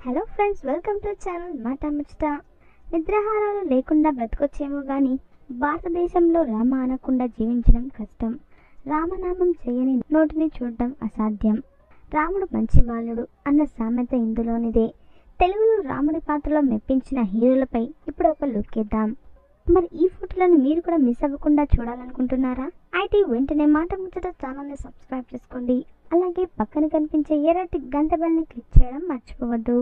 hello friends welcome to channel మాట ముచ్చట నిద్రాహారాలు లేకుండా బ్రతకొచ్చేమో కానీ భారతదేశంలో రామ అనకుండా జీవించడం కష్టం రామనామం చేయని నోటిని చూడడం అసాధ్యం రాముడు మంచి బాలుడు అన్న సామెత ఇందులోనిదే తెలుగులో రాముడి పాత్రలో మెప్పించిన హీరోలపై ఇప్పుడు ఒక లుక్ ఇద్దాం మరి ఈ ఫోటోలను మీరు కూడా మిస్ అవ్వకుండా చూడాలనుకుంటున్నారా అయితే వెంటనే మాట ముచ్చట ఛానల్ని సబ్స్క్రైబ్ చేసుకోండి అలాగే పక్కన కనిపించే ఎర్రటి గంట బెల్ని క్లిక్ చేయడం మర్చిపోవద్దు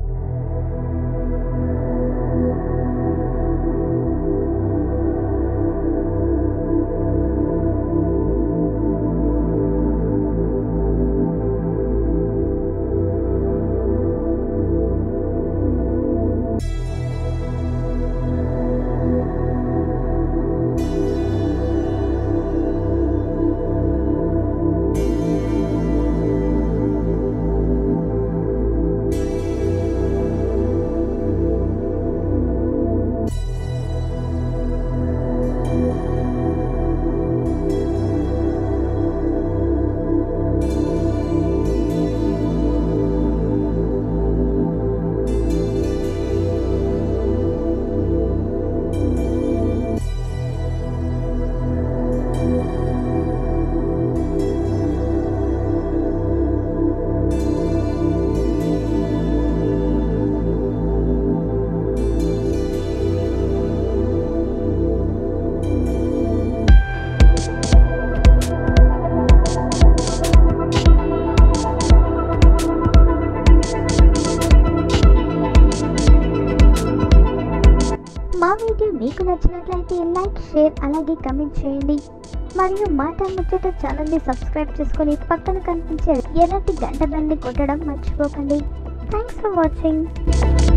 మా వీడియో మీకు నచ్చినట్లయితే లైక్ షేర్ అలాగే కమెంట్ చేయండి మరియు మాట ముచ్చట ఛానల్ని సబ్స్క్రైబ్ చేసుకొని పక్కన కనిపించే ఎర్రటి గంట బెల్ని కొట్టడం మర్చిపోకండి థ్యాంక్స్ ఫర్ వాచింగ్